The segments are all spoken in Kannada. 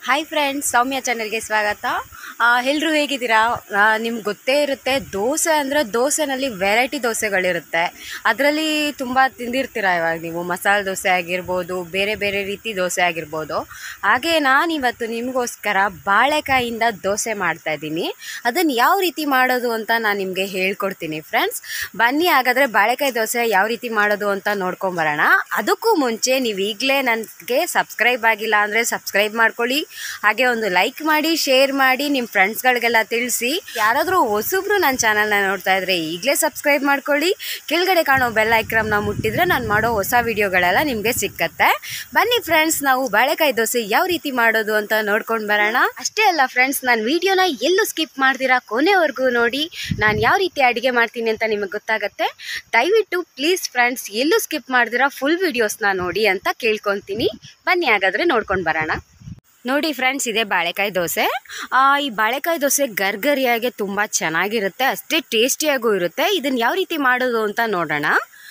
ಹಾಯ್ ಫ್ರೆಂಡ್ಸ್ ಸೌಮ್ಯ ಚಾನಲ್ಗೆ ಸ್ವಾಗತ ಎಲ್ಲರೂ ಹೇಗಿದ್ದೀರಾ ನಿಮ್ಗೆ ಗೊತ್ತೇ ಇರುತ್ತೆ ದೋಸೆ ಅಂದರೆ ದೋಸೆನಲ್ಲಿ ವೆರೈಟಿ ದೋಸೆಗಳಿರುತ್ತೆ ಅದರಲ್ಲಿ ತುಂಬ ತಿಂದಿರ್ತೀರ ಇವಾಗ ನೀವು ಮಸಾಲೆ ದೋಸೆ ಆಗಿರ್ಬೋದು ಬೇರೆ ಬೇರೆ ರೀತಿ ದೋಸೆ ಆಗಿರ್ಬೋದು ಹಾಗೆ ನಾನಿವತ್ತು ನಿಮಗೋಸ್ಕರ ಬಾಳೆಕಾಯಿಂದ ದೋಸೆ ಮಾಡ್ತಾ ಇದ್ದೀನಿ ಅದನ್ನು ಯಾವ ರೀತಿ ಮಾಡೋದು ಅಂತ ನಾನು ನಿಮಗೆ ಹೇಳ್ಕೊಡ್ತೀನಿ ಫ್ರೆಂಡ್ಸ್ ಬನ್ನಿ ಹಾಗಾದರೆ ಬಾಳೆಕಾಯಿ ದೋಸೆ ಯಾವ ರೀತಿ ಮಾಡೋದು ಅಂತ ನೋಡ್ಕೊಂಬರೋಣ ಅದಕ್ಕೂ ಮುಂಚೆ ನೀವು ಈಗಲೇ ನನಗೆ ಸಬ್ಸ್ಕ್ರೈಬ್ ಆಗಿಲ್ಲ ಅಂದರೆ ಸಬ್ಸ್ಕ್ರೈಬ್ ಮಾಡ್ಕೊಳ್ಳಿ ಹಾಗೆ ಒಂದು ಲೈಕ್ ಮಾಡಿ ಶೇರ್ ಮಾಡಿ ನಿಮ್ಮ ಫ್ರೆಂಡ್ಸ್ಗಳಿಗೆಲ್ಲ ತಿಳಿಸಿ ಯಾರಾದರೂ ಹೊಸಬ್ರು ನನ್ನ ಚಾನಲ್ನ ನೋಡ್ತಾ ಇದ್ರೆ ಈಗಲೇ ಸಬ್ಸ್ಕ್ರೈಬ್ ಮಾಡ್ಕೊಳ್ಳಿ ಕೆಳಗಡೆ ಕಾಣೋ ಬೆಲ್ ಐಕ್ರಮ್ನ ಮುಟ್ಟಿದ್ರೆ ನಾನು ಮಾಡೋ ಹೊಸ ವಿಡಿಯೋಗಳೆಲ್ಲ ನಿಮಗೆ ಸಿಕ್ಕತ್ತೆ ಬನ್ನಿ ಫ್ರೆಂಡ್ಸ್ ನಾವು ಬಾಳೆಕಾಯಿ ದೋಸೆ ಯಾವ ರೀತಿ ಮಾಡೋದು ಅಂತ ನೋಡ್ಕೊಂಡು ಬರೋಣ ಅಷ್ಟೇ ಅಲ್ಲ ಫ್ರೆಂಡ್ಸ್ ನಾನು ವಿಡಿಯೋನ ಎಲ್ಲೂ ಸ್ಕಿಪ್ ಮಾಡ್ತೀರಾ ಕೊನೆವರೆಗೂ ನೋಡಿ ನಾನು ಯಾವ ರೀತಿ ಅಡುಗೆ ಮಾಡ್ತೀನಿ ಅಂತ ನಿಮಗೆ ಗೊತ್ತಾಗತ್ತೆ ದಯವಿಟ್ಟು ಪ್ಲೀಸ್ ಫ್ರೆಂಡ್ಸ್ ಎಲ್ಲೂ ಸ್ಕಿಪ್ ಮಾಡ್ದಿರಾ ಫುಲ್ ವಿಡಿಯೋಸ್ನ ನೋಡಿ ಅಂತ ಕೇಳ್ಕೊತೀನಿ ಬನ್ನಿ ಹಾಗಾದರೆ ನೋಡ್ಕೊಂಡು ಬರೋಣ ನೋಡಿ ಫ್ರೆಂಡ್ಸ್ ಇದೆ ಬಾಳೆಕಾಯಿ ದೋಸೆ ಆ, ಈ ಬಾಳೆಕಾಯಿ ದೋಸೆ ಗರ್ಗರಿಯಾಗೆ ತುಂಬ ಚೆನ್ನಾಗಿರುತ್ತೆ ಅಷ್ಟೇ ಟೇಸ್ಟಿಯಾಗೂ ಇರುತ್ತೆ ಇದನ್ನು ಯಾವ ರೀತಿ ಮಾಡೋದು ಅಂತ ನೋಡೋಣ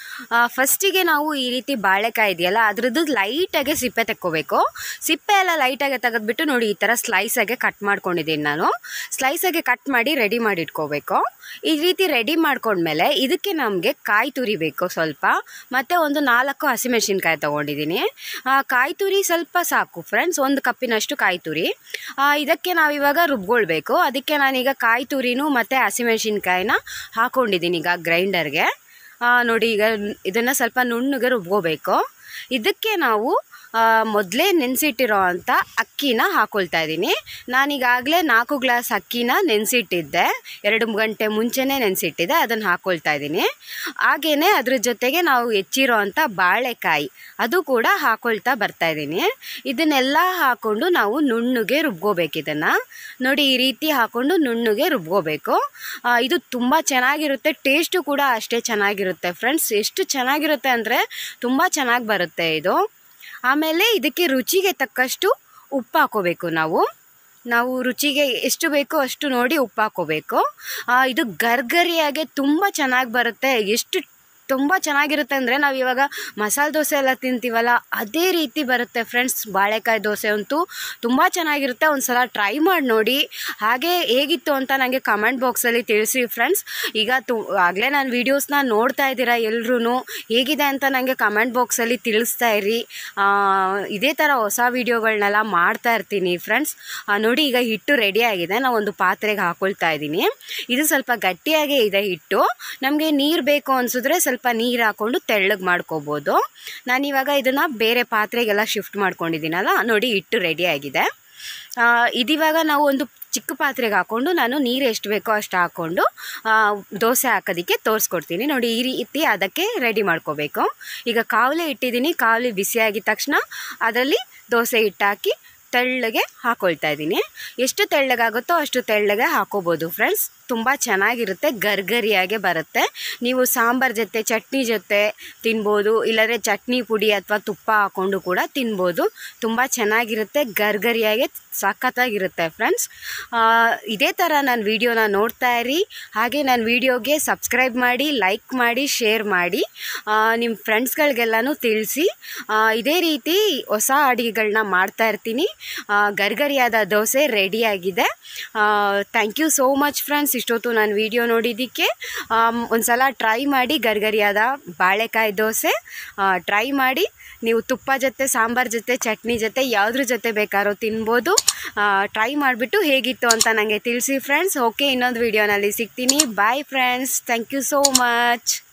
ಫಸ್ಟಿಗೆ ನಾವು ಈ ರೀತಿ ಬಾಳೆಕಾಯಿ ಇದೆಯಲ್ಲ ಅದ್ರದ್ದು ಲೈಟಾಗೆ ಸಿಪ್ಪೆ ತೆಕ್ಕೋಬೇಕು ಸಿಪ್ಪೆ ಎಲ್ಲ ಲೈಟಾಗೆ ತೆಗೆದ್ಬಿಟ್ಟು ನೋಡಿ ಈ ಥರ ಸ್ಲೈಸಾಗೆ ಕಟ್ ಮಾಡ್ಕೊಂಡಿದ್ದೀನಿ ನಾನು ಸ್ಲೈಸಾಗೆ ಕಟ್ ಮಾಡಿ ರೆಡಿ ಮಾಡಿ ಇಟ್ಕೋಬೇಕು ಈ ರೀತಿ ರೆಡಿ ಮಾಡ್ಕೊಂಡ್ಮೇಲೆ ಇದಕ್ಕೆ ನಮಗೆ ಕಾಯಿ ತುರಿ ಬೇಕು ಸ್ವಲ್ಪ ಮತ್ತು ಒಂದು ನಾಲ್ಕು ಹಸಿಮೆಣಸಿನ್ಕಾಯಿ ತೊಗೊಂಡಿದ್ದೀನಿ ಕಾಯಿ ತುರಿ ಸ್ವಲ್ಪ ಸಾಕು ಫ್ರೆಂಡ್ಸ್ ಒಂದು ಕಪ್ಪಿನಷ್ಟು ಕಾಯಿ ತುರಿ ಆ, ಇದಕ್ಕೆ ನಾವಿವಾಗ ರುಬ್ಕೊಳ್ಬೇಕು ಅದಕ್ಕೆ ನಾನೀಗ ಕಾಯಿ ತುರಿನೂ ಮತ್ತು ಹಸಿಮೆಣಸಿನ್ಕಾಯಿನ ಹಾಕ್ಕೊಂಡಿದ್ದೀನಿ ಈಗ ಗ್ರೈಂಡರ್ಗೆ ಆ, ನೋಡಿ ಈಗ ಇದನ್ನು ಸ್ವಲ್ಪ ನುಣ್ಣಗೆ ರುಬ್ಕೋಬೇಕು ಇದಕ್ಕೆ ನಾವು ಮೊದಲೇ ನೆನೆಸಿಟ್ಟಿರೋ ಅಂಥ ಅಕ್ಕಿನ ಹಾಕ್ಕೊಳ್ತಾ ಇದ್ದೀನಿ ನಾನೀಗಾಗಲೇ ನಾಲ್ಕು ಗ್ಲಾಸ್ ಅಕ್ಕಿನ ನೆನೆಸಿಟ್ಟಿದ್ದೆ ಎರಡು ಗಂಟೆ ಮುಂಚೆನೇ ನೆನೆಸಿಟ್ಟಿದ್ದೆ ಅದನ್ನು ಹಾಕ್ಕೊಳ್ತಾ ಇದ್ದೀನಿ ಹಾಗೆಯೇ ಅದ್ರ ಜೊತೆಗೆ ನಾವು ಹೆಚ್ಚಿರೋ ಅಂಥ ಬಾಳೆಕಾಯಿ ಅದು ಕೂಡ ಹಾಕ್ಕೊಳ್ತಾ ಬರ್ತಾ ಇದ್ದೀನಿ ಇದನ್ನೆಲ್ಲ ಹಾಕ್ಕೊಂಡು ನಾವು ನುಣ್ಣಗೆ ರುಬ್ಕೋಬೇಕು ಇದನ್ನು ನೋಡಿ ಈ ರೀತಿ ಹಾಕ್ಕೊಂಡು ನುಣ್ಣಗೆ ರುಬ್ಕೋಬೇಕು ಆ, ಇದು ತುಂಬ ಚೆನ್ನಾಗಿರುತ್ತೆ ಟೇಸ್ಟು ಕೂಡ ಅಷ್ಟೇ ಚೆನ್ನಾಗಿರುತ್ತೆ ಫ್ರೆಂಡ್ಸ್ ಎಷ್ಟು ಚೆನ್ನಾಗಿರುತ್ತೆ ಅಂದರೆ ತುಂಬ ಚೆನ್ನಾಗಿ ಬರುತ್ತೆ ಇದು ಆಮೇಲೆ ಇದಕ್ಕೆ ರುಚಿಗೆ ತಕ್ಕಷ್ಟು ಉಪ್ಪು ಹಾಕೋಬೇಕು ನಾವು ನಾವು ರುಚಿಗೆ ಎಷ್ಟು ಬೇಕೋ ಅಷ್ಟು ನೋಡಿ ಉಪ್ಪು ಹಾಕೋಬೇಕು ಆ, ಇದು ಗರ್ಗರಿಯಾಗೆ ತುಂಬ ಚೆನ್ನಾಗಿ ಬರುತ್ತೆ ಎಷ್ಟು ತುಂಬ ಚೆನ್ನಾಗಿರುತ್ತೆ ಅಂದರೆ ನಾವು ಇವಾಗ ಮಸಾಲೆ ದೋಸೆ ಎಲ್ಲ ತಿಂತೀವಲ್ಲ ಅದೇ ರೀತಿ ಬರುತ್ತೆ ಫ್ರೆಂಡ್ಸ್ ಬಾಳೆಕಾಯಿ ದೋಸೆ ಅಂತೂ ತುಂಬ ಚೆನ್ನಾಗಿರುತ್ತೆ ಒಂದು ಸಲ ಟ್ರೈ ಮಾಡಿ ನೋಡಿ ಹಾಗೆ ಹೇಗಿತ್ತು ಅಂತ ನನಗೆ ಕಮೆಂಟ್ ಬಾಕ್ಸಲ್ಲಿ ತಿಳಿಸಿ ಫ್ರೆಂಡ್ಸ್ ಈಗ ತು ಆಗಲೇ ನಾನು ವೀಡಿಯೋಸ್ನ ನೋಡ್ತಾ ಇದ್ದೀರಾ ಎಲ್ರೂ ಹೇಗಿದೆ ಅಂತ ನನಗೆ ಕಮೆಂಟ್ ಬಾಕ್ಸಲ್ಲಿ ತಿಳಿಸ್ತಾ ಇರಿ ಆ, ಇದೇ ಥರ ಹೊಸ ವೀಡಿಯೋಗಳನ್ನೆಲ್ಲ ಮಾಡ್ತಾ ಇರ್ತೀನಿ ಫ್ರೆಂಡ್ಸ್ ನೋಡಿ ಈಗ ಹಿಟ್ಟು ರೆಡಿ ಆಗಿದೆ ನಾವು ಒಂದು ಪಾತ್ರೆಗೆ ಹಾಕೊಳ್ತಾ ಇದ್ದೀನಿ ಇದು ಸ್ವಲ್ಪ ಗಟ್ಟಿಯಾಗೇ ಇದೆ ಹಿಟ್ಟು ನಮಗೆ ನೀರು ಬೇಕು ಅನಿಸಿದ್ರೆ ಸ್ವಲ್ಪ ನೀರು ಹಾಕ್ಕೊಂಡು ತೆಳ್ಳಗೆ ಮಾಡ್ಕೋಬೋದು ನಾನಿವಾಗ ಇದನ್ನು ಬೇರೆ ಪಾತ್ರೆಗೆಲ್ಲ ಶಿಫ್ಟ್ ಮಾಡ್ಕೊಂಡಿದ್ದೀನಲ್ಲ ನೋಡಿ ಹಿಟ್ಟು ರೆಡಿ ಆಗಿದೆ ಆ, ಇದಿವಾಗ ನಾವು ಒಂದು ಚಿಕ್ಕ ಪಾತ್ರೆಗೆ ಹಾಕ್ಕೊಂಡು ನಾನು ನೀರು ಎಷ್ಟು ಬೇಕೋ ಅಷ್ಟು ಹಾಕ್ಕೊಂಡು ಆ, ದೋಸೆ ಹಾಕೋದಕ್ಕೆ ತೋರಿಸ್ಕೊಡ್ತೀನಿ ನೋಡಿ ಈ ರೀತಿ ಅದಕ್ಕೆ ರೆಡಿ ಮಾಡ್ಕೋಬೇಕು ಈಗ ಕಾವಲಿ ಇಟ್ಟಿದ್ದೀನಿ ಕಾವಲಿ ಬಿಸಿಯಾಗಿದ ತಕ್ಷಣ ಅದರಲ್ಲಿ ದೋಸೆ ಹಿಟ್ಟು ಹಾಕಿ ತೆಳ್ಳಗೆ ಹಾಕೊಳ್ತಾ ಇದ್ದೀನಿ ಎಷ್ಟು ತೆಳ್ಳಗಾಗುತ್ತೋ ಅಷ್ಟು ತೆಳ್ಳಗೆ ಹಾಕೋಬೋದು ಫ್ರೆಂಡ್ಸ್ ತುಂಬ ಚೆನ್ನಾಗಿರುತ್ತೆ ಗರ್ಗರಿಯಾಗೆ ಬರುತ್ತೆ ನೀವು ಸಾಂಬಾರ್ ಜೊತೆ ಚಟ್ನಿ ಜೊತೆ ತಿನ್ಬೋದು ಇಲ್ಲಾಂದರೆ ಚಟ್ನಿ ಪುಡಿ ಅಥವಾ ತುಪ್ಪ ಹಾಕ್ಕೊಂಡು ಕೂಡ ತಿನ್ಬೋದು ತುಂಬ ಚೆನ್ನಾಗಿರುತ್ತೆ ಗರ್ಗರಿಯಾಗೆ ಸಖತ್ತಾಗಿರುತ್ತೆ ಫ್ರೆಂಡ್ಸ್ ಇದೇ ಥರ ನಾನು ವೀಡಿಯೋನ ನೋಡ್ತಾ ಇರಿ ಹಾಗೆ ನನ್ನ ವೀಡಿಯೋಗೆ ಸಬ್ಸ್ಕ್ರೈಬ್ ಮಾಡಿ ಲೈಕ್ ಮಾಡಿ ಶೇರ್ ಮಾಡಿ ನಿಮ್ಮ ಫ್ರೆಂಡ್ಸ್ಗಳಿಗೆಲ್ಲನೂ ತಿಳಿಸಿ ಇದೇ ರೀತಿ ಹೊಸ ಅಡುಗೆಗಳನ್ನ ಮಾಡ್ತಾ ಇರ್ತೀನಿ ಆ, ಗರ್ಗರಿಯಾದ ದೋಸೆ ರೆಡಿಯಾಗಿದೆ thank you so much friends ಇಷ್ಟೊತ್ತು ನಾನು ವಿಡಿಯೋ ನೋಡಿದ್ದಕ್ಕೆ ಒಂದು ಸಲ ಟ್ರೈ ಮಾಡಿ ಗರ್ಗರಿಯಾದ ಬಾಳೆಕಾಯಿ ದೋಸೆ ಟ್ರೈ ಮಾಡಿ ನೀವು ತುಪ್ಪ ಜೊತೆ ಸಾಂಬಾರ್ ಜೊತೆ ಚಟ್ನಿ ಜೊತೆ ಯಾವುದ್ರ ಜೊತೆ ಬೇಕಾದ್ರೂ ತಿನ್ಬೋದು ಟ್ರೈ ಮಾಡಿಬಿಟ್ಟು ಹೇಗಿತ್ತು ಅಂತ ನನಗೆ ತಿಳಿಸಿ ಫ್ರೆಂಡ್ಸ್ ಓಕೆ ಇನ್ನೊಂದು ವೀಡಿಯೋನಲ್ಲಿ ಸಿಗ್ತೀನಿ bye friends thank you so much